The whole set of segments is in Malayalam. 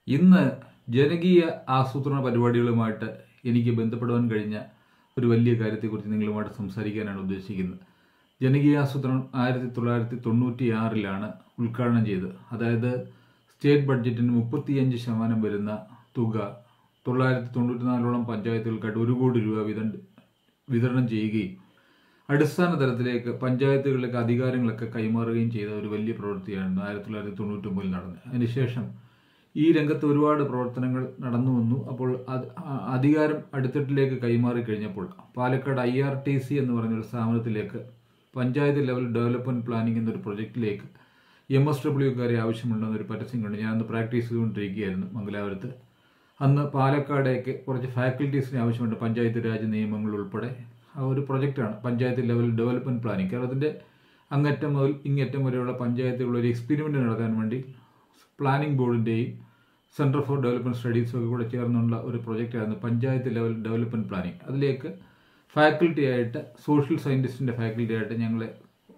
ഇന്ന് ജനകീയ ആസൂത്രണ പരിപാടികളുമായിട്ട് എനിക്ക് ബന്ധപ്പെടുവാൻ കഴിഞ്ഞ ഒരു വലിയ കാര്യത്തെക്കുറിച്ച് നിങ്ങളുമായിട്ട് സംസാരിക്കാനാണ് ഉദ്ദേശിക്കുന്നത് ജനകീയ ആസൂത്രണം ആയിരത്തി തൊള്ളായിരത്തി തൊണ്ണൂറ്റി ആറിലാണ് ഉദ്ഘാടനം ചെയ്തത് അതായത് സ്റ്റേറ്റ് ബഡ്ജറ്റിന് മുപ്പത്തിയഞ്ച് ശതമാനം വരുന്ന തുക തൊള്ളായിരത്തി തൊണ്ണൂറ്റിനാലോളം പഞ്ചായത്തുകൾക്കായിട്ട് ഒരു കോടി രൂപ വിതരണം വിതരണം ചെയ്യുകയും അടിസ്ഥാന തലത്തിലേക്ക് പഞ്ചായത്തുകളിലേക്ക് അധികാരങ്ങളൊക്കെ കൈമാറുകയും ചെയ്ത ഒരു വലിയ പ്രവൃത്തിയാണ് ആയിരത്തി തൊള്ളായിരത്തി തൊണ്ണൂറ്റൊമ്പതിൽ നടന്നത് അതിനുശേഷം ഈ രംഗത്ത് ഒരുപാട് പ്രവർത്തനങ്ങൾ നടന്നു വന്നു അപ്പോൾ അത് ആ- അധികാരം അടിത്തട്ടിലേക്ക് കൈമാറി കഴിഞ്ഞപ്പോൾ Palakkad I R T C എന്ന് പറഞ്ഞൊരു സ്ഥാപനത്തിലേക്ക് പഞ്ചായത്ത് ലെവൽ ഡെവലപ്മെന്റ് പ്ലാനിംഗ് എന്നൊരു പ്രൊജക്റ്റിലേക്ക് എം എസ് ഡബ്ല്യുക്കാരെ ആവശ്യമുണ്ടെന്നൊരു പരസ്യം കണ്ട് ഞാനന്ന് പ്രാക്ടീസ് ചെയ്തുകൊണ്ടിരിക്കുകയായിരുന്നു മംഗലാപുരത്ത് അന്ന് പാലക്കാടേക്ക് കുറച്ച് ഫാക്കൽറ്റീസിന് ആവശ്യമുണ്ട് പഞ്ചായത്ത് രാജ് നിയമങ്ങൾ ഉൾപ്പെടെ ആ ഒരു പ്രൊജക്റ്റാണ് പഞ്ചായത്ത് ലെവൽ ഡെവലപ്മെന്റ് പ്ലാനിംഗ് കേരളത്തിൻ്റെ അങ്ങറ്റം മുതൽ ഇങ്ങറ്റം വരെയുള്ള പഞ്ചായത്തുകൾ ഒരു എക്സ്പെരിമെൻ്റ് നടത്താൻ വേണ്ടി പ്ലാനിംഗ് ബോർഡിൻ്റെയും സെൻറ്റർ ഫോർ ഡെവലപ്മെൻറ്റ് സ്റ്റഡീസും ഒക്കെ കൂടെ ചേർന്നുള്ള ഒരു പ്രൊജക്റ്റായിരുന്നു പഞ്ചായത്ത് ലെവൽ ഡെവലപ്മെൻറ്റ് പ്ലാനിംഗ് അതിലേക്ക് ഫാക്കൽറ്റി ആയിട്ട് സോഷ്യൽ സയൻറ്റിസ്റ്റിൻ്റെ ഫാക്കൽറ്റി ആയിട്ട് ഞങ്ങളെ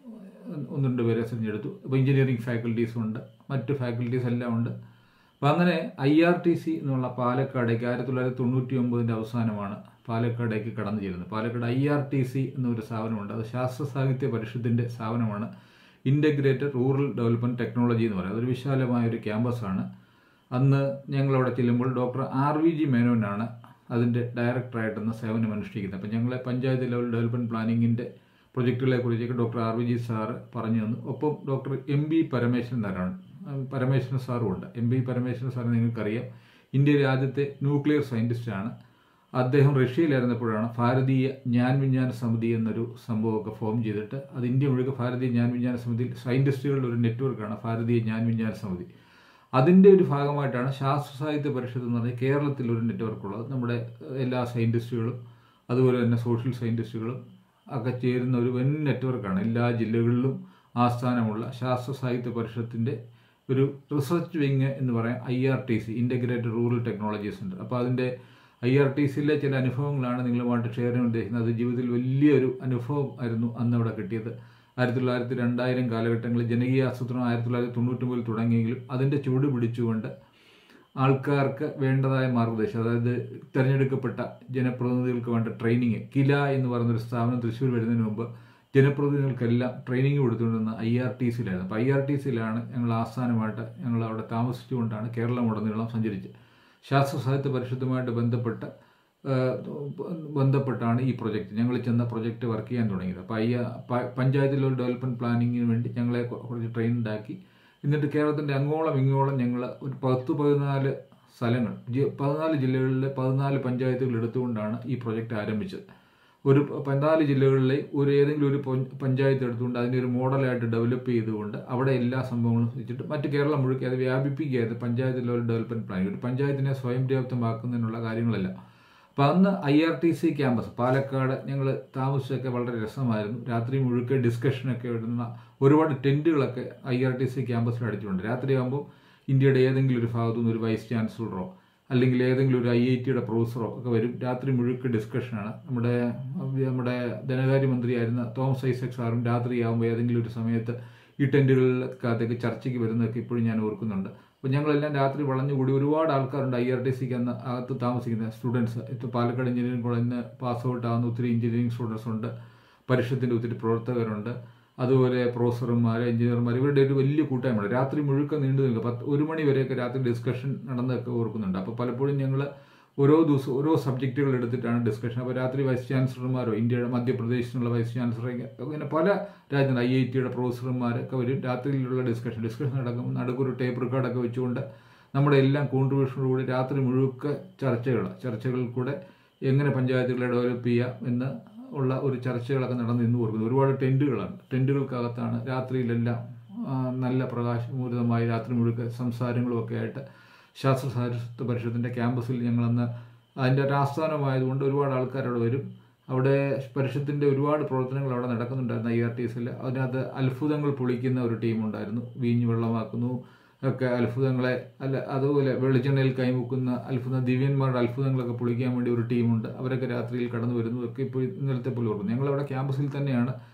ഒന്ന് രണ്ട് പേരെ തിരഞ്ഞെടുത്തു അപ്പോൾ എഞ്ചിനീയറിംഗ് ഫാക്കൽറ്റീസും ഉണ്ട് മറ്റ് ഫാക്കൽറ്റീസ് എല്ലാം ഉണ്ട് അപ്പോൾ അങ്ങനെ ഐ ആർ ടി സി എന്നുള്ള പാലക്കാടേക്ക് ആയിരത്തി തൊള്ളായിരത്തി തൊണ്ണൂറ്റി ഒമ്പതിൻ്റെ അവസാനമാണ് പാലക്കാടേക്ക് കടന്നു ചേരുന്നത് Palakkad I R T C എന്നൊരു സ്ഥാപനമുണ്ട് അത് ശാസ്ത്ര സാഹിത്യ പരിഷത്തിൻ്റെ സ്ഥാപനമാണ് ഇൻ്റഗ്രേറ്റഡ് റൂറൽ ഡെവലപ്മെൻറ്റ് ടെക്നോളജി എന്ന് പറയുന്നത് അതൊരു വിശാലമായ ഒരു ക്യാമ്പസാണ് അന്ന് ഞങ്ങളവിടെ ചെല്ലുമ്പോൾ ഡോക്ടർ ആർ വി ജി മേനോനാണ് അതിൻ്റെ ഡയറക്ടറായിട്ടൊന്ന് സേവനം അനുഷ്ഠിക്കുന്നത് അപ്പം ഞങ്ങളെ പഞ്ചായത്ത് ലെവൽ ഡെവലപ്മെൻറ്റ് പ്ലാനിങ്ങിൻ്റെ പ്രൊജക്റ്റുകളെ കുറിച്ചൊക്കെ doctor R V G sir പറഞ്ഞു തന്നു ഒപ്പം ഡോക്ടർ എം ബി പരമേശ്വരൻ സാറാണ് പരമേശ്വരൻ സാറും ഉണ്ട് എം ബി പരമേശ്വരൻ സാർ നിങ്ങൾക്കറിയാം ഇന്ത്യയിലെ ആദ്യത്തെ ന്യൂക്ലിയർ സയൻറ്റിസ്റ്റാണ് അദ്ദേഹം റഷ്യയിലായിരുന്നപ്പോഴാണ് ഭാരതീയ ജ്ഞാൻ വിജ്ഞാന സമിതി എന്നൊരു സംഭവമൊക്കെ ഫോം ചെയ്തിട്ട് അത് ഇന്ത്യ മുഴുവൻ ഭാരതീയ ജ്ഞാൻ വിജ്ഞാന സമിതി സയൻറ്റിസ്റ്റുകളുടെ ഒരു നെറ്റ്വർക്കാണ് ഭാരതീയ ജ്ഞാൻ വിജ്ഞാന സമിതി അതിൻ്റെ ഒരു ഭാഗമായിട്ടാണ് ശാസ്ത്ര സാഹിത്യ പരിഷത്ത് എന്ന് പറഞ്ഞാൽ കേരളത്തിൽ ഒരു നെറ്റ്വർക്ക് ഉള്ളത് നമ്മുടെ എല്ലാ സയൻറ്റിസ്റ്റുകളും അതുപോലെ തന്നെ സോഷ്യൽ സയൻറ്റിസ്റ്റുകളും ഒക്കെ ചേരുന്ന ഒരു വൻ നെറ്റ്വർക്കാണ് എല്ലാ ജില്ലകളിലും ആസ്ഥാനമുള്ള ശാസ്ത്ര സാഹിത്യ പരിഷത്തിൻ്റെ ഒരു റിസർച്ച് വിങ് എന്ന് പറയാം I R T C integrated rural technology centre അപ്പോൾ അതിൻ്റെ ഐ ആർ ടി സിയിലെ ചില അനുഭവങ്ങളാണ് നിങ്ങളുമായിട്ട് ഷെയർ ചെയ്യാൻ ഉദ്ദേശിക്കുന്നത് അത് ജീവിതത്തിൽ വലിയൊരു അനുഭവം ആയിരുന്നു അന്ന് അവിടെ കിട്ടിയത് ആയിരത്തി തൊള്ളായിരത്തി രണ്ടായിരം കാലഘട്ടങ്ങളിൽ ജനകീയ ആസൂത്രണം ആയിരത്തി തൊള്ളായിരത്തി തൊണ്ണൂറ്റൊമ്പതിൽ തുടങ്ങിയെങ്കിലും അതിൻ്റെ ചുവട് പിടിച്ചുകൊണ്ട് ആൾക്കാർക്ക് വേണ്ടതായ മാർഗദർശനം അതായത് തിരഞ്ഞെടുക്കപ്പെട്ട ജനപ്രതിനിധികൾക്ക് വേണ്ട ട്രെയിനിങ് കില എന്ന് പറയുന്നൊരു സ്ഥാപനം തൃശ്ശൂർ വരുന്നതിന് മുമ്പ് ജനപ്രതിനിധികൾക്കെല്ലാം ട്രെയിനിങ് കൊടുത്തുകൊണ്ടിരുന്ന ഐ ആർ ടി സിയിലായിരുന്നു അപ്പോൾ ഐ ആർ ടി സിയിലാണ് ഞങ്ങൾ ആസ്ഥാനമായിട്ട് ഞങ്ങൾ അവിടെ താമസിച്ചുകൊണ്ടാണ് കേരളം ഉടനീളം സഞ്ചരിച്ചത് ശാസ്ത്ര സാഹിത്യ പരിഷത്തുമായിട്ട് ബന്ധപ്പെട്ട ഏഹ്, ബന്ധപ്പെട്ടാണ് ഈ പ്രൊജക്റ്റ് ഞങ്ങൾ ചെന്ന പ്രൊജക്റ്റ് വർക്ക് ചെയ്യാൻ തുടങ്ങിയത് അപ്പോൾ ഐ പ- പഞ്ചായത്ത് ലെവൽ ഡെവലപ്മെൻറ്റ് പ്ലാനിങ്ങിന് വേണ്ടി ഞങ്ങളെ കൊ- കുറച്ച് ട്രെയിൻ ഉണ്ടാക്കി എന്നിട്ട് കേരളത്തിൻ്റെ അങ്ങോളം ഇങ്ങോളം ഞങ്ങൾ ഒരു പത്ത് പതിനാല് സ്ഥലങ്ങൾ ജി- പതിനാല് ജില്ലകളിലെ പതിനാല് പഞ്ചായത്തുകൾ എടുത്തുകൊണ്ടാണ് ഈ പ്രൊജക്റ്റ് ആരംഭിച്ചത് ഒരു പ- പതിനാല് ജില്ലകളിലെ ഒരു ഏതെങ്കിലും ഒരു പഞ്ച- പഞ്ചായത്ത് എടുത്തുകൊണ്ട് അതിനെ ഒരു മോഡലായിട്ട് ഡെവലപ്പ് ചെയ്തുകൊണ്ട് അവിടെ എല്ലാ സംഭവങ്ങളും വെച്ചിട്ട് മറ്റ് കേരളം മുഴുക്കി അത് വ്യാപിപ്പിക്കുകയായിരുന്നു പഞ്ചായത്ത് ലെവൽ ഡെവലപ്മെന്റ് പ്ലാൻ ഒരു പഞ്ചായത്തിനെ സ്വയം പര്യാപ്തമാക്കുന്നതിനുള്ള കാര്യങ്ങളെല്ലാം അപ്പം അന്ന് I R T C campus Palakkad ഞങ്ങൾ താമസിച്ചൊക്കെ വളരെ രസമായിരുന്നു രാത്രി മുഴുക്കെ ഡിസ്കഷനൊക്കെ ഇടുന്ന ഒരുപാട് ടെൻറ്റുകളൊക്കെ ഐ ആർ ടി സി ക്യാമ്പസിൽ അടിച്ചിട്ടുണ്ട് രാത്രിയാകുമ്പോൾ ഇന്ത്യയുടെ ഏതെങ്കിലും ഒരു ഭാഗത്തു നിന്ന് ഒരു വൈസ് ചാൻസലറോ അല്ലെങ്കിൽ ഏതെങ്കിലും ഒരു ഐ ഐ ടിയുടെ പ്രൊഫസറോ ഒക്കെ വരും രാത്രി മുഴുക്കെ ഡിസ്കഷനാണ് നമ്മുടെ നമ്മുടെ ധനകാര്യമന്ത്രിയായിരുന്ന തോമസ് ഐസക് സാറും രാത്രിയാകുമ്പോൾ ഏതെങ്കിലും ഒരു സമയത്ത് ഈ ടെൻറ്റുകളിലകത്തേക്ക് ചർച്ചയ്ക്ക് വരുന്നതൊക്കെ ഇപ്പോഴും ഞാൻ ഓർക്കുന്നുണ്ട് അപ്പോൾ ഞങ്ങളെല്ലാം രാത്രി വളഞ്ഞുകൂടി ഒരുപാട് ആൾക്കാരുണ്ട് ഐ ആർ ടി സിക്ക് അന്ന് അകത്ത് താമസിക്കുന്ന സ്റ്റുഡൻസ് ഇപ്പോൾ പാലക്കാട് എഞ്ചിനീയറിംഗ് കോളേജിൽ നിന്ന് പാസ് ഔട്ട് ആകുന്ന ഒത്തിരി എഞ്ചിനീയറിംഗ് സ്റ്റുഡൻസ് ഉണ്ട് പരിഷത്തിൻ്റെ ഒത്തിരി പ്രവർത്തകരുണ്ട് അതുപോലെ പ്രൊഫസർമാർ എഞ്ചിനീയർമാർ ഇവരുടെ ഒരു വലിയ കൂട്ടായ്മയാണ് രാത്രി മുഴുക്ക നീണ്ടു നിൽക്കുക പത്ത് ഒരു മണി വരെയൊക്കെ രാത്രി ഡിസ്കഷൻ നടന്നതൊക്കെ ഓർക്കുന്നുണ്ട് അപ്പോൾ പലപ്പോഴും ഞങ്ങൾ ഓരോ ദിവസം ഓരോ സബ്ജക്റ്റുകൾ എടുത്തിട്ടാണ് ഡിസ്കഷൻ അപ്പോൾ രാത്രി വൈസ് ചാൻസലർമാരോ ഇന്ത്യയുടെ മധ്യപ്രദേശിനുള്ള വൈസ് ചാൻസലർ അങ്ങനെ പല രാജ്യങ്ങൾ ഐ ഐ ടിയുടെ പ്രൊഫസർമാരൊക്കെ വരും രാത്രിയിലുള്ള ഡിസ്കഷൻ ഡിസ്കഷൻ നടക്കും നടുക്കൊരു ടേപ്പ് റെക്കോർഡൊക്കെ വെച്ചുകൊണ്ട് നമ്മുടെ എല്ലാം കോൺട്രിബ്യൂഷനോടുകൂടി രാത്രി മുഴുക്ക ചർച്ചകൾ ചർച്ചകളിൽ കൂടെ എങ്ങനെ പഞ്ചായത്തുകളെ ഡെവലപ്പ് ചെയ്യാം എന്ന് ഉള്ള ഒരു ചർച്ചകളൊക്കെ നടന്ന് ഇന്ന് ഓർക്കുന്നു ഒരുപാട് ടെൻറ്റുകളാണ് ടെൻറ്റുകൾക്കകത്താണ് രാത്രിയിലെല്ലാം ആ, നല്ല പ്രകാശപൂരിതമായി രാത്രി മുഴുക്ക സംസാരങ്ങളും ഒക്കെ ആയിട്ട് ശാസ്ത്ര സാഹിത്യ പരിഷത്തിൻ്റെ ക്യാമ്പസിൽ ഞങ്ങളന്ന് അതിൻ്റെ ഒരു ആസ്ഥാനമായതുകൊണ്ട് ഒരുപാട് ആൾക്കാർ അവിടെ വരും അവിടെ പരിഷത്തിൻ്റെ ഒരുപാട് പ്രവർത്തനങ്ങൾ അവിടെ നടക്കുന്നുണ്ടായിരുന്നു ഐ ആർ ടി എസിൽ അതിനകത്ത് അത്ഭുതങ്ങൾ പൊളിക്കുന്ന ഒരു ടീമുണ്ടായിരുന്നു വീഞ്ഞ് വെള്ളമാക്കുന്നു ഒക്കെ അത്ഭുതങ്ങളെ അല്ല അതുപോലെ വെളിച്ചെണ്ണയിൽ കൈമുക്കുന്ന അത്ഭുത ദിവ്യന്മാരുടെ അത്ഭുതങ്ങളൊക്കെ പൊളിക്കാൻ വേണ്ടി ഒരു ടീമുണ്ട് അവരൊക്കെ രാത്രിയിൽ കടന്നു വരുന്നു ഒക്കെ ഇപ്പോൾ ഇന്നലത്തെ പോലെ ഓർക്കുന്നു ഞങ്ങളവിടെ ക്യാമ്പസിൽ തന്നെയാണ്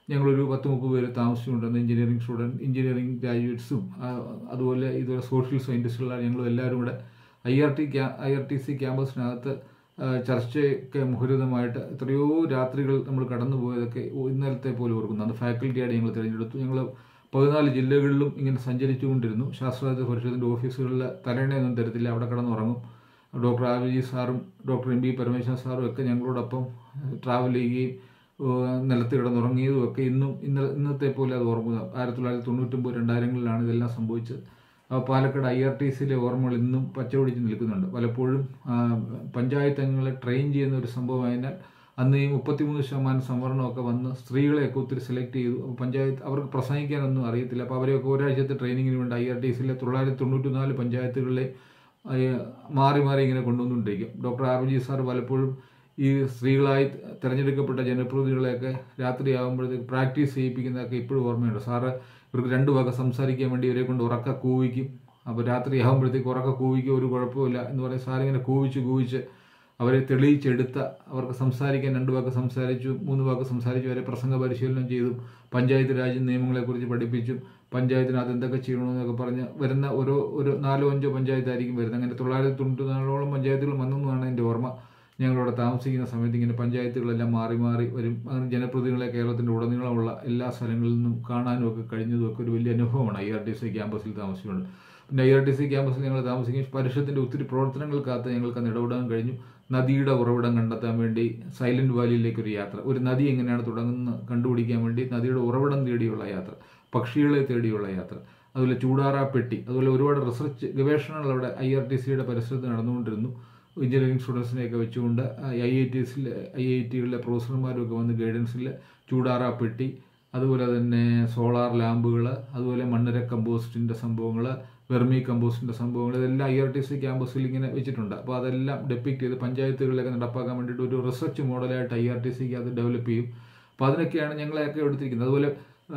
ഞങ്ങളൊരു പത്ത് മുപ്പത് പേര് താമസിച്ചുകൊണ്ടിരുന്ന എഞ്ചിനീയറിംഗ് സ്റ്റുഡൻറ്റ് എഞ്ചിനീയറിംഗ് ഗ്രാജുവേറ്റ്സും അതുപോലെ ഇതുപോലെ സോഷ്യൽ സയൻറ്റിസ്റ്റുകളാണ് ഞങ്ങളും എല്ലാവരും കൂടെ ഐ ആർ ടി ക്യാ ഐ ആർ ടി സി ക്യാമ്പസിനകത്ത് ആ, ചർച്ചയൊക്കെ മുഖരിതമായിട്ട് എത്രയോ രാത്രികൾ നമ്മൾ കടന്നുപോയതൊക്കെ ഇന്നലത്തെ പോലെ ഓർക്കുന്നു അന്ന് ഫാക്കൽറ്റിയായിട്ട് ഞങ്ങൾ തിരഞ്ഞെടുത്തു ഞങ്ങൾ പതിനാല് ജില്ലകളിലും ഇങ്ങനെ സഞ്ചരിച്ചുകൊണ്ടിരുന്നു ശാസ്ത്രാജ്യ പരിഷത്തിൻ്റെ ഓഫീസുകളിൽ തലേണയൊന്നും തരത്തില്ല അവിടെ കിടന്നുറങ്ങും ഡോക്ടർ ആവിജി സാറും ഡോക്ടർ എം പി പരമേശ്വരൻ സാറും ഒക്കെ ഞങ്ങളോടൊപ്പം ട്രാവൽ ചെയ്യുകയും ഏഹ്, നിലത്ത് കിടന്നുറങ്ങിയതും ഒക്കെ ഇന്നും ഇന്ന ഇന്നത്തെ പോലെ അത് ഓർമ്മ ആയിരത്തി തൊള്ളായിരത്തി തൊണ്ണൂറ്റൊമ്പത് രണ്ടായിരങ്ങളിലാണ് ഇതെല്ലാം സംഭവിച്ചത് അപ്പോൾ പാലക്കാട് ഐ ആർ ടി സിയിലെ ഓർമ്മകൾ ഇന്നും പച്ചപിടിച്ച് നിൽക്കുന്നുണ്ട് പലപ്പോഴും ആ, പഞ്ചായത്ത് അംഗങ്ങളെ ട്രെയിൻ ചെയ്യുന്ന ഒരു സംഭവമായതിനാൽ അന്ന് ഈ മുപ്പത്തിമൂന്ന് ശതമാനം സംവരണമൊക്കെ വന്ന് സ്ത്രീകളെയൊക്കെ ഒത്തിരി സെലക്ട് ചെയ്തു അപ്പോൾ പഞ്ചായത്ത് അവർക്ക് പ്രസംഗിക്കാനൊന്നും അറിയത്തില്ല അപ്പോൾ അവരെയൊക്കെ ഒരാഴ്ചത്തെ ട്രെയിനിങ്ങിന് വേണ്ടി ഐ ആർ ടി സിയിലെ തൊള്ളായിരത്തി തൊണ്ണൂറ്റി നാല് പഞ്ചായത്തുകളിലെ അയ- മാറി മാറി ഇങ്ങനെ കൊണ്ടുവന്നുകൊണ്ടിരിക്കും ഡോക്ടർ ആർജി സാർ പലപ്പോഴും ഈ സ്ത്രീകളായി തിരഞ്ഞെടുക്കപ്പെട്ട ജനപ്രതിനിധികളെയൊക്കെ രാത്രിയാകുമ്പോഴത്തേക്ക് പ്രാക്ടീസ് ചെയ്യിപ്പിക്കുന്നതൊക്കെ ഇപ്പോഴും ഓർമ്മയുണ്ട് സാറ് ഇവർക്ക് രണ്ട് വാക്ക് സംസാരിക്കാൻ വേണ്ടി ഇവരെ കൊണ്ട് ഉറക്ക കൂവിക്കും അപ്പോൾ രാത്രിയാകുമ്പോഴത്തേക്ക് ഉറക്ക കൂവിക്കും ഒരു കുഴപ്പമില്ല എന്ന് പറയും സാറിങ്ങനെ കൂവിച്ച് കൂവിച്ച് അവരെ തെളിയിച്ചെടുത്ത അവർക്ക് സംസാരിക്കാൻ രണ്ട് വാക്ക് സംസാരിച്ചു മൂന്ന് വാക്ക് സംസാരിച്ചു അവരെ പ്രസംഗ പരിശീലനം ചെയ്തു പഞ്ചായത്ത് രാജ് നിയമങ്ങളെക്കുറിച്ച് പഠിപ്പിച്ചും പഞ്ചായത്തിനകത്ത് എന്തൊക്കെ ചെയ്യണമെന്നൊക്കെ പറഞ്ഞ് വരുന്ന ഓരോ ഒരു നാലോ അഞ്ചോ പഞ്ചായത്തായിരിക്കും വരുന്നത് അങ്ങനെ തൊള്ളായിരത്തി തൊണ്ണൂറ്റി നാലോളം പഞ്ചായത്തുകൾ വന്നെന്നാണ് എൻ്റെ ഓർമ്മ ഞങ്ങളവിടെ താമസിക്കുന്ന സമയത്ത് ഇങ്ങനെ പഞ്ചായത്തുകളെല്ലാം മാറി മാറി വരും അങ്ങനെ ജനപ്രതിനിധികളെ കേരളത്തിൻ്റെ ഉടനീളമുള്ള എല്ലാ സ്ഥലങ്ങളിൽ നിന്നും കാണാനും ഒക്കെ കഴിഞ്ഞതും ഒക്കെ ഒരു വലിയ അനുഭവമാണ് ഐ ആർ ടി സി ക്യാമ്പസിൽ താമസിച്ചുകൊണ്ട് പിന്നെ ഐ ആർ ടി സി ക്യാമ്പസിൽ ഞങ്ങൾ താമസിക്കുകയും പരിഷത്തിൻ്റെ ഒത്തിരി പ്രവർത്തനങ്ങൾക്കകത്ത് ഞങ്ങൾക്ക് അന്ന് ഇടപെടാൻ കഴിഞ്ഞു നദിയുടെ ഉറവിടം കണ്ടെത്താൻ വേണ്ടി സൈലന്റ് വാലിയിലേക്ക് ഒരു യാത്ര ഒരു നദി എങ്ങനെയാണ് തുടങ്ങുന്നത് കണ്ടുപിടിക്കാൻ വേണ്ടി നദിയുടെ ഉറവിടം തേടിയുള്ള യാത്ര പക്ഷികളെ തേടിയുള്ള യാത്ര അതുപോലെ ചൂടാറാപ്പെട്ടി അതുപോലെ ഒരുപാട് റിസർച്ച് ഗവേഷണങ്ങൾ അവിടെ ഐ ആർ ടി സിയുടെ പരിസരത്ത് നടന്നുകൊണ്ടിരുന്നു എഞ്ചിനീയറിംഗ് സ്റ്റുഡൻസിനെയൊക്കെ വെച്ചുകൊണ്ട് ഐ ഐ ടിസിൽ ഐ ഐ ടികളിലെ പ്രൊഫസർമാരും ഒക്കെ വന്ന് ഗൈഡൻസിൽ ചൂടാറാപ്പെട്ടി അതുപോലെ തന്നെ സോളാർ ലാമ്പുകൾ അതുപോലെ മണ്ണര കമ്പോസ്റ്റിൻ്റെ സംഭവങ്ങൾ വെർമി കമ്പോസ്റ്റിൻ്റെ സംഭവങ്ങൾ ഇതെല്ലാം ഐ ആർ ടി സി ക്യാമ്പസിൽ ഇങ്ങനെ വെച്ചിട്ടുണ്ട് അപ്പോൾ അതെല്ലാം ഡെപ്പിക്ട് ചെയ്ത് പഞ്ചായത്തുകളിലൊക്കെ നടപ്പാക്കാൻ വേണ്ടിയിട്ട് ഒരു റിസർച്ച് മോഡലായിട്ട് ഐ ആർ ടി സിക്ക് അത് ഡെവലപ്പ് ചെയ്യും അപ്പോൾ അതിനൊക്കെയാണ് ഞങ്ങളെയൊക്കെ എടുത്തിരിക്കുന്നത് അതുപോലെ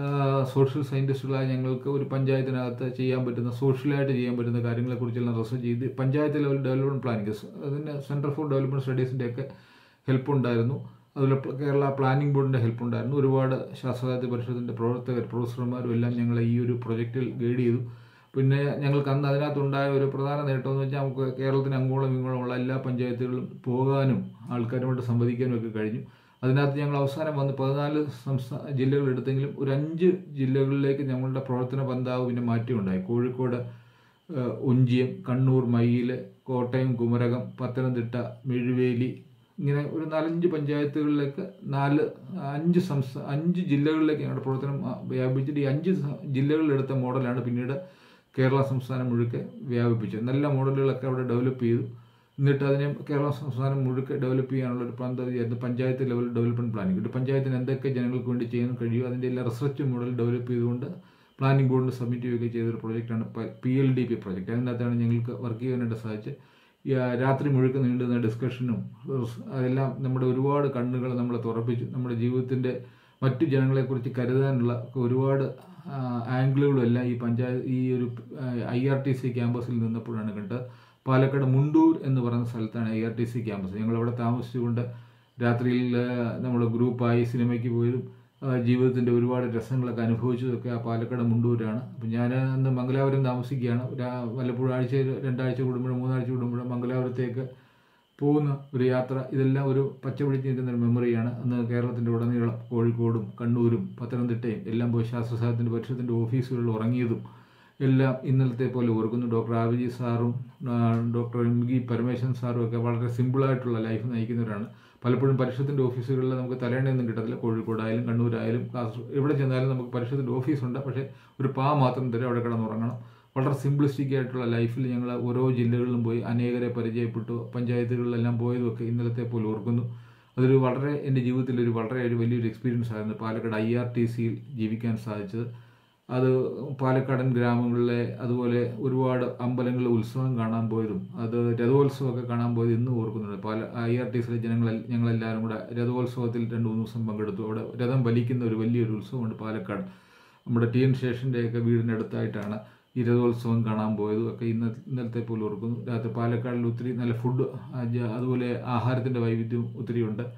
സോഷ്യൽ സയൻറ്റിസ്റ്റുകളായ ഞങ്ങൾക്ക് ഒരു പഞ്ചായത്തിനകത്ത് ചെയ്യാൻ പറ്റുന്ന സോഷ്യലായിട്ട് ചെയ്യാൻ പറ്റുന്ന കാര്യങ്ങളെക്കുറിച്ചെല്ലാം റിസർച്ച് ചെയ്ത് പഞ്ചായത്ത് ലെവൽ ഡെവലപ്മെൻറ്റ് പ്ലാനിങ് അതിന് സെൻറ്റർ ഫോർ ഡെവലപ്മെൻറ്റ് സ്റ്റഡീസിൻ്റെ ഒക്കെ ഹെൽപ്പ് ഉണ്ടായിരുന്നു അതുപോലെ പ്ല- കേരള പ്ലാനിംഗ് ബോർഡിൻ്റെ ഹെൽപ്പ് ഉണ്ടായിരുന്നു ഒരുപാട് ശാസ്ത്രസാഹിത്യ പരിഷത്തിൻ്റെ പ്രവർത്തകർ പ്രൊഫസർമാരും എല്ലാം ഞങ്ങളെ ഈ ഒരു പ്രൊജക്റ്റിൽ ഗൈഡ് ചെയ്തു പിന്നെ ഞങ്ങൾക്ക് അന്ന് അതിനകത്തുണ്ടായ ഒരു പ്രധാന നേട്ടം എന്ന് വെച്ചാൽ നമുക്ക് കേരളത്തിന് അങ്ങോളം ഇങ്ങോളമുള്ള എല്ലാ പഞ്ചായത്തുകളിലും പോകാനും ആൾക്കാരുമായിട്ട് സംവദിക്കാനും ഒക്കെ കഴിഞ്ഞു അതിനകത്ത് ഞങ്ങൾ അവസാനം വന്ന് പതിനാല് സംസ്ഥാന ജില്ലകൾ എടുത്തെങ്കിലും ഒരു അഞ്ച് ജില്ലകളിലേക്ക് ഞങ്ങളുടെ പ്രവർത്തന പന്താവ് പിന്നെ മാറ്റമുണ്ടായി കോഴിക്കോട് ഏഹ്, ഒഞ്ചിയം കണ്ണൂർ മയ്യിൽ കോട്ടയം കുമരകം പത്തനംതിട്ട മെഴുവേലി ഇങ്ങനെ ഒരു നാലഞ്ച് പഞ്ചായത്തുകളിലേക്ക് നാല് അഞ്ച് സംസ്ഥാന അഞ്ച് ജില്ലകളിലേക്ക് ഞങ്ങളുടെ പ്രവർത്തനം ആ, വ്യാപിച്ചിട്ട് ഈ അഞ്ച് സ- ജില്ലകളിലെടുത്ത മോഡലാണ് പിന്നീട് കേരള സംസ്ഥാനം മുഴുക്കെ വ്യാപിപ്പിച്ചത് നല്ല മോഡലുകളൊക്കെ അവിടെ ഡെവലപ്പ് ചെയ്തു എന്നിട്ട് അതിനെ കേരള സംസ്ഥാനം മുഴുക്കെ ഡെവലപ്പ് ചെയ്യാനുള്ള ഒരു പദ്ധതിയായിരുന്നു പഞ്ചായത്ത് ലെവൽ ഡെവലപ്മെന്റ് പ്ലാനിംഗ് ഒരു പഞ്ചായത്തിന് എന്തൊക്കെ ജനങ്ങൾക്ക് വേണ്ടി ചെയ്യാൻ കഴിയും അതിൻ്റെ എല്ലാ റിസർച്ച് മോഡൽ ഡെവലപ്പ് ചെയ്തുകൊണ്ട് പ്ലാനിംഗ് ബോർഡിന് സബ്മിറ്റ് ചെയ്യുകയൊക്കെ ചെയ്തൊരു പ്രോജക്റ്റാണ് P L D P project അതിനകത്താണ് ഞങ്ങൾക്ക് വർക്ക് ചെയ്യാനായിട്ട് സാധിച്ചത് ഈ, ആ, രാത്രി മുഴുക്കെ നീണ്ടുന്ന ഡിസ്കഷനും റിസ്- അതെല്ലാം നമ്മുടെ ഒരുപാട് കണ്ണുകൾ നമ്മളെ തുറപ്പിച്ചു നമ്മുടെ ജീവിതത്തിൻ്റെ മറ്റു ജനങ്ങളെക്കുറിച്ച് കരുതാനുള്ള ഒരുപാട് ആ, ആംഗിളുകളും എല്ലാം ഈ പഞ്ചായത്ത് ഈ ഒരു ഐ ആർ ടി സി ക്യാമ്പസിൽ നിന്നപ്പോഴാണ് കണ്ടത് പാലക്കാട് മുണ്ടൂർ എന്ന് പറയുന്ന സ്ഥലത്താണ് I R T C campus ഞങ്ങളവിടെ താമസിച്ചുകൊണ്ട് രാത്രിയിൽ നമ്മൾ ഗ്രൂപ്പായി സിനിമയ്ക്ക് പോയതും ആ, ജീവിതത്തിൻ്റെ ഒരുപാട് രസങ്ങളൊക്കെ അനുഭവിച്ചതൊക്കെ ആ പാലക്കാട് മുണ്ടൂരാണ് അപ്പം ഞാൻ അന്ന് മംഗലാപുരം താമസിക്കുകയാണ് രാ- വല്ലപ്പോഴും ആഴ്ചയിൽ രണ്ടാഴ്ച കൂടുമ്പോഴും മൂന്നാഴ്ച കൂടുമ്പോഴും മംഗലാപുരത്തേക്ക് പോകുന്ന ഒരു യാത്ര ഇതെല്ലാം ഒരു പച്ചപിടിച്ച് നിൽക്കുന്ന ഒരു മെമ്മറിയാണ് അന്ന് കേരളത്തിൻ്റെ ഉടനീളം കോഴിക്കോടും കണ്ണൂരും പത്തനംതിട്ടയും എല്ലാം പോയി ശാസ്ത്രസാഹിത്യത്തിൻ്റെ പരിഷത്തിൻ്റെ ഓഫീസുകളിൽ ഉറങ്ങിയതും എല്ലാം ഇന്നലത്തെ പോലെ ഓർക്കുന്നു ഡോക്ടർ ആവിജി സാറും ആ, ഡോക്ടർ എം ഗി പരമേശ്വരൻ സാറും ഒക്കെ വളരെ സിമ്പിളായിട്ടുള്ള ലൈഫ് നയിക്കുന്നവരാണ് പലപ്പോഴും പരിഷത്തിൻ്റെ ഓഫീസുകളിൽ നമുക്ക് തലേണയൊന്നും കിട്ടത്തില്ല കോഴിക്കോടായാലും കണ്ണൂരായാലും കാസർഗോഡ് എവിടെ ചെന്നാലും നമുക്ക് പരിഷത്തിൻ്റെ ഓഫീസുണ്ട് പക്ഷേ ഒരു പാ മാത്രം തരും അവിടെ കിടന്നുറങ്ങണം വളരെ സിംപ്ലിസ്റ്റിക് ആയിട്ടുള്ള ലൈഫിൽ ഞങ്ങൾ ഓരോ ജില്ലകളിലും പോയി അനേകരെ പരിചയപ്പെട്ടു പഞ്ചായത്തുകളിലെല്ലാം പോയതൊക്കെ ഇന്നലത്തെ പോലെ ഓർക്കുന്നു അതൊരു വളരെ എൻ്റെ ജീവിതത്തിൽ ഒരു വളരെ ഒരു വലിയൊരു എക്സ്പീരിയൻസ് ആയിരുന്നു പാലക്കാട് ഐ ആർ ടി സിയിൽ ജീവിക്കാൻ സാധിച്ചത് അത് പാലക്കാടൻ ഗ്രാമങ്ങളിലെ അതുപോലെ ഒരുപാട് അമ്പലങ്ങളിലെ ഉത്സവം കാണാൻ പോയതും അത് രഥോത്സവമൊക്കെ കാണാൻ പോയത് ഇന്നും ഓർക്കുന്നുണ്ട് പാല ഐ ആർ ടി സിയിലെ ജനങ്ങൾ ഞങ്ങളെല്ലാവരും കൂടെ രഥോത്സവത്തിൽ രണ്ട് മൂന്ന് ദിവസം പങ്കെടുത്തു അവിടെ രഥം വലിക്കുന്ന ഒരു വലിയൊരു ഉത്സവമുണ്ട് പാലക്കാട് നമ്മുടെ ടി എൻ സ്റ്റേഷൻ്റെയൊക്കെ വീടിൻ്റെ അടുത്തായിട്ടാണ് ഈ രഥോത്സവം കാണാൻ പോയതും ഒക്കെ ഇന്ന ഇന്നലത്തെ പോലെ ഓർക്കുന്നു രാത്രി പാലക്കാടിൽ ഒത്തിരി നല്ല ഫുഡ് അതുപോലെ ആഹാരത്തിൻ്റെ വൈവിധ്യവും ഒത്തിരി ഉണ്ട്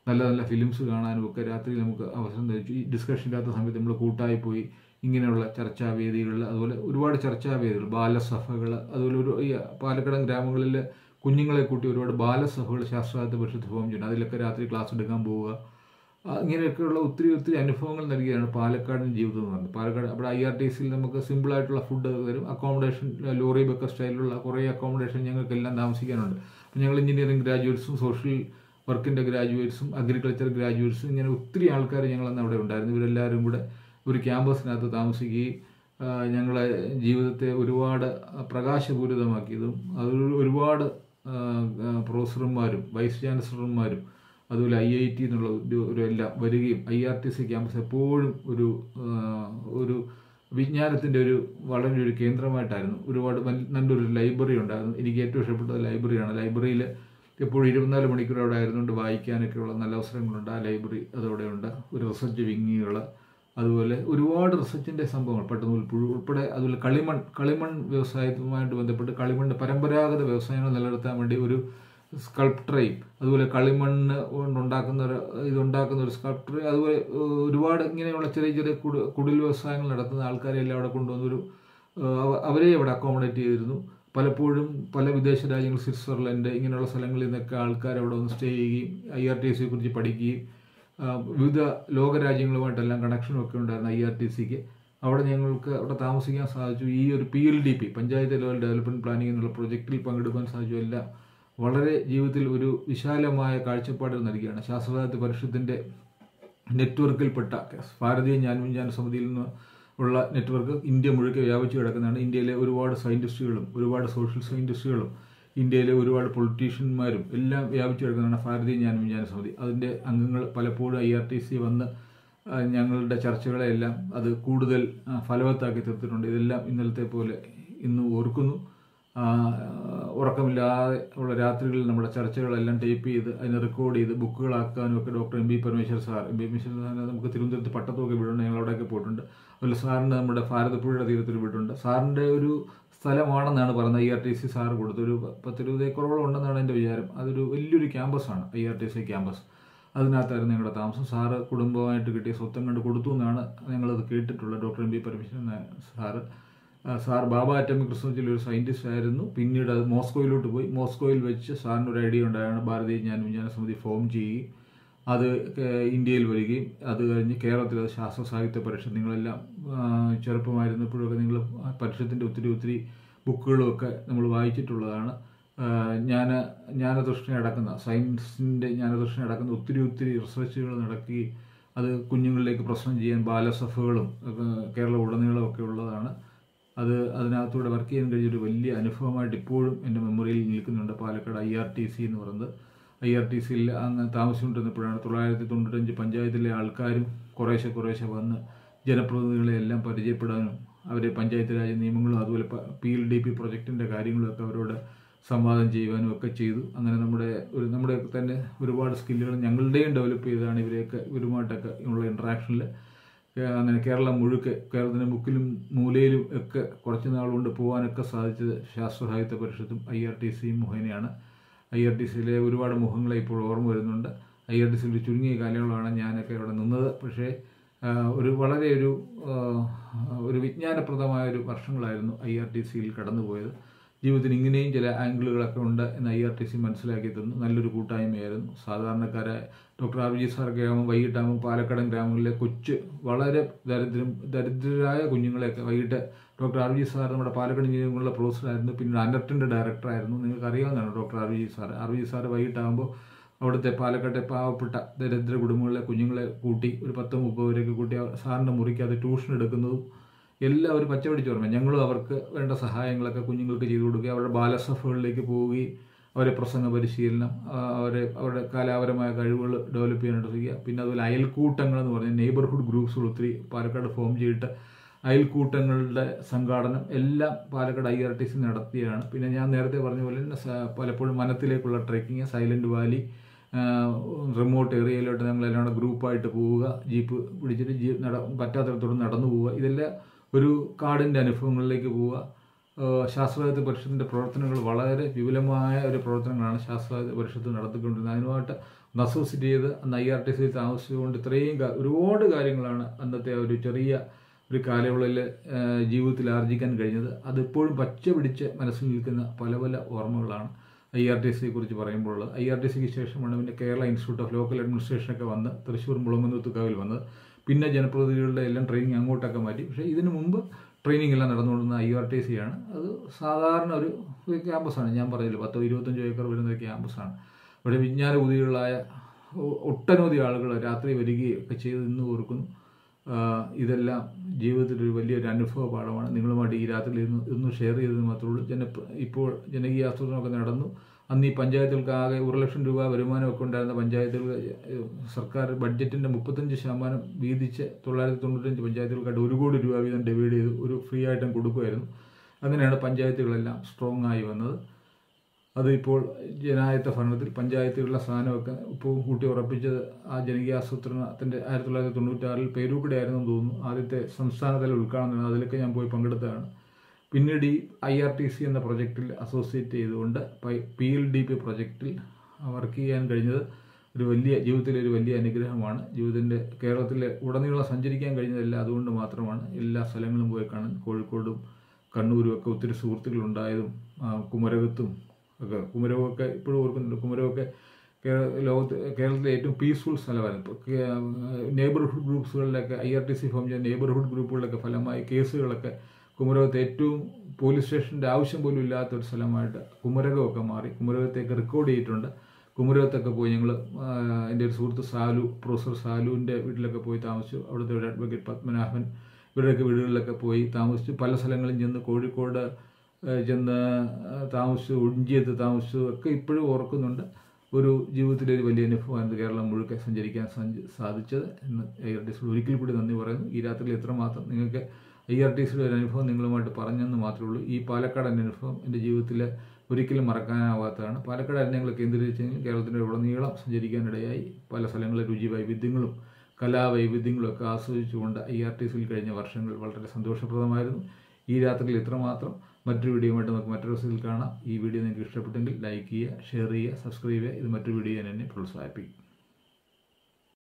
നല്ല നല്ല ഫിലിംസ് കാണാനും ഒക്കെ രാത്രി നമുക്ക് അവസരം ലഭിച്ചു ഈ ഡിസ്കഷൻ ഇല്ലാത്ത സമയത്ത് നമ്മൾ കൂട്ടായി പോയി ഇങ്ങനെയുള്ള ചർച്ചാവേദികളിൽ അതുപോലെ ഒരുപാട് ചർച്ചാവേദികൾ ബാലസഭകൾ അതുപോലെ ഒരു ഈ പാലക്കാടൻ ഗ്രാമങ്ങളിൽ കുഞ്ഞുങ്ങളെ കൂട്ടി ഒരുപാട് ബാലസഭകൾ ശാസ്ത്രാർത്ഥ പരിഷത്ത് ഫോം ചെയ്യുന്നു അതിലൊക്കെ രാത്രി ക്ലാസ് എടുക്കാൻ പോവുക ആ, ഇങ്ങനെയൊക്കെയുള്ള ഒത്തിരി ഒത്തിരി അനുഭവങ്ങൾ നൽകിയാണ് പാലക്കാടിന് ജീവിതം എന്ന് പറയുന്നത് പാലക്കാട് അവിടെ ഐ ആർ ടി സിയിൽ നമുക്ക് സിമ്പിളായിട്ടുള്ള ഫുഡ് തരും അക്കോമഡേഷൻ ലോറി ബക്ക സ്റ്റൈലിലുള്ള കുറേ അക്കോമഡേഷൻ ഞങ്ങൾക്കെല്ലാം താമസിക്കാനുണ്ട് അപ്പം ഞങ്ങൾ എഞ്ചിനീയറിംഗ് ഗ്രാജുവേറ്റ്സും സോഷ്യൽ വർക്കിൻ്റെ ഗ്രാജുവേറ്റ്സും അഗ്രികൾച്ചർ ഗ്രാജുവേറ്റ്സും ഇങ്ങനെ ഒത്തിരി ആൾക്കാർ ഞങ്ങളന്ന് അവിടെ ഉണ്ടായിരുന്നു ഇവരെല്ലാവരും കൂടെ ഒരു ക്യാമ്പസിനകത്ത് താമസിക്കുകയും ആ, ഞങ്ങളെ ജീവിതത്തെ ഒരുപാട് പ്രകാശപൂരിതമാക്കിയതും അതൊരു ഒരുപാട് ആ, ആ, പ്രൊഫസർമാരും വൈസ് ചാൻസലർമാരും അതുപോലെ ഐ ഐ ടി എന്നുള്ള ഒരു- ഒരു എല്ലാം വരികയും I R T C campus എപ്പോഴും ഒരു ആ, ഒരു വിജ്ഞാനത്തിൻ്റെ ഒരു വളരെ ഒരു കേന്ദ്രമായിട്ടായിരുന്നു ഒരുപാട് വൽ- നല്ലൊരു ലൈബ്രറി ഉണ്ടായിരുന്നു എനിക്ക് ഏറ്റവും ഇഷ്ടപ്പെട്ടത് ലൈബ്രറിയാണ് ലൈബ്രറിയിൽ എപ്പോഴും ഇരുപത്തിനാല് മണിക്കൂർ അവിടെ ആയിരുന്നുകൊണ്ട് വായിക്കാനൊക്കെയുള്ള നല്ല അവസരങ്ങളുണ്ട് ആ ലൈബ്രറി അതവിടെ ഉണ്ട് ഒരു റിസർച്ച് വിങ്ങികൾ അതുപോലെ ഒരുപാട് റിസർച്ചിൻ്റെ സംഭവങ്ങൾ പട്ടുനൂൽപ്പുഴു ഉൾപ്പെടെ അതുപോലെ കളിമൺ കളിമൺ വ്യവസായവുമായിട്ട് ബന്ധപ്പെട്ട് കളിമണ്ണ് പരമ്പരാഗത വ്യവസായങ്ങൾ നിലനിർത്താൻ വേണ്ടി ഒരു സ്കൾപ്റ്ററേയും അതുപോലെ കളിമണ്ണ് കൊണ്ടുണ്ടാക്കുന്ന ഒരു ഇതുണ്ടാക്കുന്ന ഒരു സ്കൾപ്റ്റർ അതുപോലെ ഏഹ്, ഒരുപാട് ഇങ്ങനെയുള്ള ചെറിയ ചെറിയ കുടു കുടിൽ വ്യവസായങ്ങൾ നടത്തുന്ന ആൾക്കാരെ എല്ലാം അവിടെ കൊണ്ടുവന്നൊരു ഏഹ്, അവ- അവരെ അവിടെ അക്കോമഡേറ്റ് ചെയ്തിരുന്നു പലപ്പോഴും പല വിദേശ രാജ്യങ്ങൾ സ്വിറ്റ്സർലൻഡ് ഇങ്ങനെയുള്ള സ്ഥലങ്ങളിൽ നിന്നൊക്കെ ആൾക്കാർ അവിടെ വന്ന് സ്റ്റേ ചെയ്യുകയും ഐ ആർ ടി സിയെ കുറിച്ച് പഠിക്കുകയും ആ, വിവിധ ലോകരാജ്യങ്ങളുമായിട്ടെല്ലാം കണക്ഷനും ഒക്കെ ഉണ്ടായിരുന്നു ഐ ആർ ടി സിക്ക് അവിടെ ഞങ്ങൾക്ക് അവിടെ താമസിക്കാൻ സാധിച്ചു ഈ ഒരു P L D P panchayat level development planning എന്നുള്ള പ്രൊജക്റ്റിൽ പങ്കെടുക്കാൻ സാധിച്ചു എല്ലാം വളരെ ജീവിതത്തിൽ ഒരു വിശാലമായ കാഴ്ചപ്പാട് നൽകിയാണ് ശാസ്ത്രസാഹിത്യ പരിഷത്തിൻ്റെ നെറ്റ്വർക്കിൽപ്പെട്ട ഭാരതീയ ജ്ഞാനവിജ്ഞാന സമിതിയിൽ നിന്ന് ഉള്ള നെറ്റ്വർക്ക് ഇന്ത്യ മുഴുക്കെ വ്യാപിച്ചു കിടക്കുന്നതാണ് ഇന്ത്യയിലെ ഒരുപാട് സയൻറ്റിസ്റ്റുകളും ഒരുപാട് സോഷ്യൽ സയൻറ്റിസ്റ്റുകളും ഇന്ത്യയിലെ ഒരുപാട് പൊളിറ്റീഷ്യന്മാരും എല്ലാം വ്യാപിച്ചു കിടക്കുന്നതാണ് ഭാരതീയ ജ്ഞാനവിജ്ഞാന സമിതി അതിൻ്റെ അംഗങ്ങൾ പലപ്പോഴും ഐ ആർ ടി സി വന്ന് ആ, ഞങ്ങളുടെ ചർച്ചകളെല്ലാം അത് കൂടുതൽ ആ, ഫലവത്താക്കി തീർത്തിട്ടുണ്ട് ഇതെല്ലാം ഇന്നലത്തെ പോലെ ഇന്ന് ഓർക്കുന്നു ആ, ഉറക്കമില്ലാതെ ഉള്ള രാത്രികളിൽ നമ്മുടെ ചർച്ചകളെല്ലാം ടൈപ്പ് ചെയ്ത് അതിനെ റെക്കോർഡ് ചെയ്ത് ബുക്കുകളാക്കാനും ഒക്കെ doctor M B Parameswar sir M B Parameswar സാറിനെ നമുക്ക് തിരുവനന്തപുരത്ത് പട്ടത്തൊക്കെ വീടുണ്ട് ഞങ്ങൾ അവിടെയൊക്കെ പോയിട്ടുണ്ട് അതുപോലെ സാറിന് നമ്മുടെ ഭാരതപ്പുഴയുടെ തീരത്തിൽ വീടുണ്ട് സാറിൻ്റെ ഒരു സ്ഥലമാണെന്നാണ് പറയുന്നത് I R T C sir കൊടുത്തൊരു പത്തിരുപത് ഏക്കറോളം ഉണ്ടെന്നാണ് എൻ്റെ വിചാരം അതൊരു വലിയൊരു ക്യാമ്പസാണ് I R T C campus അതിനകത്തായിരുന്നു ഞങ്ങളുടെ താമസം സാറ് കുടുംബമായിട്ട് കിട്ടിയ സ്വത്തം കണ്ട് കൊടുത്തു എന്നാണ് ഞങ്ങളത് കേട്ടിട്ടുള്ളത് doctor M P Parameswaran sir ആ, സാർ ബാബ അറ്റമിക് റിസർച്ചിൽ ഒരു സയൻറ്റിസ്റ്റ് ആയിരുന്നു പിന്നീട് അത് മോസ്കോയിലോട്ട് പോയി മോസ്കോയിൽ വെച്ച് സാറിന് ഒരു ഐഡിയ ഉണ്ടായാണ് ഭാരതീയ ജ്ഞാന വിജ്ഞാന സമിതി ഫോം ചെയ്യുകയും അത് കേ- ഇന്ത്യയിൽ വരികയും അത് കഴിഞ്ഞ് കേരളത്തിൽ അത് ശാസ്ത്ര സാഹിത്യ പരിഷത്ത് നിങ്ങളെല്ലാം ആ, ചെറുപ്പമായിരുന്നപ്പോഴൊക്കെ നിങ്ങൾ പരിഷത്തിൻ്റെ ഒത്തിരി ഒത്തിരി ബുക്കുകളും ഒക്കെ നമ്മൾ വായിച്ചിട്ടുള്ളതാണ് ഞാൻ ജ്ഞാനതൃഷ്ണ അടക്കുന്ന സയൻസിൻ്റെ ജ്ഞാനതൃഷ്ണ അടക്കുന്ന ഒത്തിരി ഒത്തിരി റിസർച്ചുകൾ നടക്കുകയും അത് കുഞ്ഞുങ്ങളിലേക്ക് പ്രശ്നം ചെയ്യാൻ ബാലസഭകളും ഒക്കെ കേരളം ഉടനീളം ഒക്കെ ഉള്ളതാണ് അത് അതിനകത്തൂടെ വർക്ക് ചെയ്യാൻ കഴിഞ്ഞൊരു വലിയ അനുഭവമായിട്ട് ഇപ്പോഴും എൻ്റെ മെമ്മറിയിൽ നിൽക്കുന്നുണ്ട് Palakkad I R T C എന്ന് പറയുന്നത് ഐ ആർ ടി സിയിൽ അന്ന് താമസിച്ചുകൊണ്ടിരുന്നപ്പോഴാണ് തൊള്ളായിരത്തി തൊണ്ണൂറ്റഞ്ച് പഞ്ചായത്തിലെ ആൾക്കാരും കുറേശ്ശെ കുറേശ്ശെ വന്ന് ജനപ്രതിനിധികളെ എല്ലാം പരിചയപ്പെടാനും അവരെ പഞ്ചായത്ത് രാജ് നിയമങ്ങളും അതുപോലെ പി എൽ ഡി പി പ്രൊജക്റ്റിൻ്റെ കാര്യങ്ങളൊക്കെ അവരോട് സംവാദം ചെയ്യുവാനും ഒക്കെ ചെയ്തു അങ്ങനെ നമ്മുടെ ഒരു നമ്മുടെ തന്നെ ഒരുപാട് സ്കില്ലുകൾ ഞങ്ങളുടെയും ഡെവലപ്പ് ചെയ്താണ് ഇവരെയൊക്കെ ഇവരുമായിട്ടൊക്കെ ഉള്ള ഇൻട്രാക്ഷനിൽ അങ്ങനെ കേരളം മുഴുക്കെ കേരളത്തിൻ്റെ മുക്കിലും മൂലയിലും ഒക്കെ കുറച്ച് നാൾ കൊണ്ട് പോകാനൊക്കെ സാധിച്ചത് ശാസ്ത്ര സാഹിത്യ പരിഷത്തും ഐ ആർ ടി സിയും മുഖേനയാണ് ഐ ആർ ടി സിയിലെ ഒരുപാട് മുഖങ്ങളെ ഇപ്പോൾ ഓർമ്മ വരുന്നുണ്ട് ഐ ആർ ടി സിയിൽ ചുരുങ്ങിയ കാലങ്ങളാണ് ഞാനൊക്കെ അവിടെ നിന്നത് പക്ഷേ ആ, ഒരു വളരെ ഒരു ആ, ഒരു വിജ്ഞാനപ്രദമായ ഒരു വർഷങ്ങളായിരുന്നു ഐ ആർ ടി സിയിൽ കടന്നുപോയത് ജീവിതത്തിന് ഇങ്ങനെയും ചില ആംഗിളുകളൊക്കെ ഉണ്ട് എന്ന് ഐ ആർ ടി സി മനസ്സിലാക്കി തന്നു നല്ലൊരു കൂട്ടായ്മയായിരുന്നു സാധാരണക്കാരായ ഡോക്ടർ ആർ ജി സാർ ഗ്രാമം വൈകിട്ടാകുമ്പോൾ പാലക്കാടൻ ഗ്രാമങ്ങളിലെ കൊച്ച് വളരെ ദരിദ്രം ദരിദ്രരായ കുഞ്ഞുങ്ങളെയൊക്കെ വൈകിട്ട് ഡോക്ടർ ആർ ജി സാർ നമ്മുടെ പാലക്കാട് എഞ്ചിനീയറിംഗുള്ള പ്രൊഫസറായിരുന്നു പിന്നീട് അനർട്ടിൻ്റെ ഡയറക്ടറായിരുന്നു നിങ്ങൾക്ക് അറിയാവുന്നതാണ് doctor R G sir R G sir വൈകിട്ടാകുമ്പോൾ അവിടുത്തെ പാലക്കാട്ടെ പാവപ്പെട്ട ദരിദ്ര കുടുംബങ്ങളിലെ കുഞ്ഞുങ്ങളെ കൂട്ടി ഒരു പത്ത് മുപ്പത് പേരൊക്കെ കൂട്ടി അവർ സാറിൻ്റെ മുറിക്ക് അത് ട്യൂഷൻ എടുക്കുന്നതും എല്ലാം ഒരു പച്ചപിടിച്ച് ഓർമ്മ ഞങ്ങളും അവർക്ക് വേണ്ട സഹായങ്ങളൊക്കെ കുഞ്ഞുങ്ങൾക്ക് ചെയ്തു കൊടുക്കുകയും അവരുടെ ബാലസഭകളിലേക്ക് പോവുകയും അവരെ പ്രസംഗ പരിശീലനം ആ, അവരെ അവരുടെ കലാപരമായ കഴിവുകൾ ഡെവലപ്പ് ചെയ്യാനായിട്ട് ശ്രമിക്കുക പിന്നെ അതുപോലെ അയൽക്കൂട്ടങ്ങൾ എന്ന് പറഞ്ഞാൽ നെയ്ബർഹുഡ് ഗ്രൂപ്പ്സുകൾ ഒത്തിരി പാലക്കാട് ഫോം ചെയ്തിട്ട് അയൽക്കൂട്ടങ്ങളുടെ സംഘാടനം എല്ലാം Palakkad I R T C നടത്തിയാണ് പിന്നെ ഞാൻ നേരത്തെ പറഞ്ഞ പോലെ തന്നെ സ- പലപ്പോഴും വനത്തിലേക്കുള്ള ട്രെക്കിങ് സൈലന്റ് വാലി റിമോട്ട് ഏരിയയിലോട്ട് ഞങ്ങൾ എല്ലാം കൂടെ ഗ്രൂപ്പായിട്ട് പോവുക ജീപ്പ് പിടിച്ചിട്ട് ജീ നട പറ്റാത്തിടത്തോടെ നടന്നു പോവുക ഇതെല്ലാം ഒരു കാടിൻ്റെ അനുഭവങ്ങളിലേക്ക് പോവുക ഏഹ് ശാസ്ത്രാധിത്യ പരിഷത്തിൻ്റെ പ്രവർത്തനങ്ങൾ വളരെ വിപുലമായ ഒരു പ്രവർത്തനങ്ങളാണ് ശാസ്ത്രാധിത്യ പരിഷത്ത് നടത്തിക്കൊണ്ടിരുന്നത് അതിനുമായിട്ട് ഒന്ന് അസോസിയേറ്റ് ചെയ്ത് അന്ന് ഐ ആർ ടി സി താമസിച്ചുകൊണ്ട് ഇത്രയും കാ- ഒരുപാട് കാര്യങ്ങളാണ് അന്നത്തെ ആ ഒരു ചെറിയ ഒരു കാലയളവിൽ ഏഹ് ജീവിതത്തിൽ ആർജിക്കാൻ കഴിഞ്ഞത് അതിപ്പോഴും പച്ച പിടിച്ച് മനസ്സിൽ നിൽക്കുന്ന പല പല ഓർമ്മകളാണ് ഐ ആർ ടി സിയെ കുറിച്ച് പറയുമ്പോൾ ഐ ആർ ടി സിക്ക് ശേഷമാണ് പിന്നെ കേരള ഇൻസ്റ്റിറ്റ്യൂട്ട് ഓഫ് ലോക്കൽ അഡ്മിനിസ്ട്രേഷനൊക്കെ വന്ന് തൃശ്ശൂർ മുളങ്ങുന്നത്തുക്കാവിൽ വന്ന് പിന്നെ ജനപ്രതിനിധികളുടെ എല്ലാം ട്രെയിനിങ് അങ്ങോട്ടൊക്കെ മാറ്റി പക്ഷേ ഇതിനു മുമ്പ് ട്രെയിനിങ് എല്ലാം നടന്നുകൊണ്ടിരുന്ന ഐ ആർ ടി സി ആണ് അത് സാധാരണ ഒരു ഒരു ക്യാമ്പസാണ് ഞാൻ പറഞ്ഞില്ല പത്തോ ഇരുപത്തഞ്ചോ ഏക്കർ വരുന്ന ഒരു ക്യാമ്പസാണ് ഇവിടെ വിജ്ഞാന ഉദികളായ ഒ- ഒട്ടനവധി ആളുകൾ രാത്രി വരികയും ഒക്കെ ചെയ്ത് ഇന്ന് ഓർക്കുന്നു ആ, ഇതെല്ലാം ജീവിതത്തിൽ ഒരു വലിയൊരു അനുഭവ പാഠമാണ് നിങ്ങളുമായിട്ട് ഈ രാത്രി ഇന്ന് ഇന്ന് ഷെയർ ചെയ്തത് മാത്രമേ ഉള്ളൂ ജന ഇപ്പോൾ ജനകീയ ആസൂത്രണമൊക്കെ നടന്നു അന്ന് ഈ പഞ്ചായത്തുകൾക്ക് ആകെ ഒരു ലക്ഷം രൂപ വരുമാനമൊക്കെ ഉണ്ടായിരുന്ന പഞ്ചായത്തുകൾ ഏഹ്, സർക്കാർ ബഡ്ജറ്റിൻ്റെ മുപ്പത്തഞ്ച് ശതമാനം വീതിച്ച് തൊള്ളായിരത്തി തൊണ്ണൂറ്റഞ്ച് പഞ്ചായത്തുകൾക്കായിട്ട് ഒരു കോടി രൂപ വീതം ഡിവൈഡ് ചെയ്ത് ഒരു ഫ്രീ ആയിട്ടും കൊടുക്കുമായിരുന്നു അങ്ങനെയാണ് പഞ്ചായത്തുകളെല്ലാം സ്ട്രോങ് ആയി വന്നത് അത് ഇപ്പോൾ ജനായത്ത ഭരണത്തിൽ പഞ്ചായത്തുകളുടെ സ്ഥാനമൊക്കെ ഇപ്പോൾ കൂട്ടി ഉറപ്പിച്ചത് ആ ജനകീയ ആസൂത്രണത്തിൻ്റെ ആയിരത്തി തൊള്ളായിരത്തി തൊണ്ണൂറ്റാറിൽ പേരൂക്കടെ ആയിരുന്നു തോന്നുന്നു ആദ്യത്തെ സംസ്ഥാനതല ഉദ്ഘാടനം അതിലൊക്കെ ഞാൻ പോയി പങ്കെടുത്തതാണ് പിന്നീട് ഈ ഐ ആർ ടി സി എന്ന പ്രൊജക്റ്റിൽ അസോസിയേറ്റ് ചെയ്തുകൊണ്ട് പി എൽ ഡി പി പ്രൊജക്റ്റിൽ വർക്ക് ചെയ്യാൻ കഴിഞ്ഞത് ഒരു വലിയ ജീവിതത്തിലെ ഒരു വലിയ അനുഗ്രഹമാണ് ജീവിതത്തിൻ്റെ കേരളത്തിലെ ഉടനീളം സഞ്ചരിക്കാൻ കഴിഞ്ഞതല്ല അതുകൊണ്ട് മാത്രമാണ് എല്ലാ സ്ഥലങ്ങളും പോയി കാണാൻ കോഴിക്കോടും കണ്ണൂരും ഒക്കെ ഒത്തിരി സുഹൃത്തുക്കളുണ്ടായതും ആ, കുമരകത്തും ഒക്കെ കുമരകമൊക്കെ ഇപ്പോഴും ഓർക്കുന്നുണ്ട് കുമരകമൊക്കെ കേ- ലോകത്ത് കേരളത്തിലെ ഏറ്റവും പീസ്ഫുൾ സ്ഥലമായിരുന്നു ഇപ്പോൾ നെയ്ബർഹുഡ് ഗ്രൂപ്പ്സുകളിലൊക്കെ I R T C form ചെയ്ത നെയ്ബർഹുഡ് ഗ്രൂപ്പുകളിലൊക്കെ ഫലമായി കേസുകളൊക്കെ കുമരകത്ത് ഏറ്റവും പോലീസ് സ്റ്റേഷൻ്റെ ആവശ്യം പോലും ഇല്ലാത്ത ഒരു സ്ഥലമായിട്ട് കുമരകമൊക്കെ മാറി കുമരകത്തേക്ക് റെക്കോർഡ് ചെയ്തിട്ടുണ്ട് കുമരകത്തൊക്കെ പോയി ഞങ്ങൾ എൻ്റെ ഒരു സുഹൃത്ത് സാലു പ്രൊഫസർ സാലുവിൻ്റെ വീട്ടിലൊക്കെ പോയി താമസിച്ചു അവിടുത്തെ ഒരു അഡ്വക്കേറ്റ് പത്മനാഭൻ ഇവരുടെയൊക്കെ വീടുകളിലൊക്കെ പോയി താമസിച്ചു പല സ്ഥലങ്ങളിൽ ചെന്ന് കോഴിക്കോട് ഏഹ് ചെന്ന് ഏഹ് താമസിച്ചു ഒഞ്ചിയത്ത് താമസിച്ചു ഒക്കെ ഇപ്പോഴും ഓർക്കുന്നുണ്ട് ഒരു ജീവിതത്തിലെ ഒരു വലിയ അനുഭവമായിരുന്നു കേരളം മുഴുക്കെ സഞ്ചരിക്കാൻ സഞ്ച- സാധിച്ചത് എന്ന് ഐ ആർ ടി സിയോട് ഒരിക്കൽ കൂടി നന്ദി പറയുന്നു ഈ രാത്രിയിൽ എത്രമാത്രം നിങ്ങൾക്ക് ഐ ആർ ടി സിയുടെ ഒരു അനുഭവം നിങ്ങളുമായിട്ട് പറഞ്ഞെന്ന് മാത്രമേ ഉള്ളൂ ഈ പാലക്കാട് അനുഭവം എൻ്റെ ജീവിതത്തിൽ ഒരിക്കലും മറക്കാനാവാത്തതാണ് പാലക്കാട് ഞങ്ങൾ കേന്ദ്രീകരിച്ചെങ്കിൽ കേരളത്തിൻ്റെ ഉടനീളം സഞ്ചരിക്കാനിടയായി പല സ്ഥലങ്ങളിലെ രുചി വൈവിധ്യങ്ങളും കലാവൈവിധ്യങ്ങളും ഒക്കെ ആസ്വദിച്ചുകൊണ്ട് ഐ ആർ ടി സിയിൽ കഴിഞ്ഞ വർഷങ്ങൾ വളരെ സന്തോഷപ്രദമായിരുന്നു ഈ രാത്രിയിൽ ഇത്രമാത്രം മറ്റൊരു വീഡിയോയുമായിട്ട് നമുക്ക് മറ്റൊരു ദിവസത്തിൽ കാണാം ഈ വീഡിയോ നിങ്ങൾക്ക് ഇഷ്ടപ്പെട്ടെങ്കിൽ ലൈക്ക് ചെയ്യുക ഷെയർ ചെയ്യുക സബ്സ്ക്രൈബ് ചെയ്യുക ഇത് മറ്റൊരു വീഡിയോ ഞാൻ എന്നെ പ്രോത്സാഹിപ്പിക്കും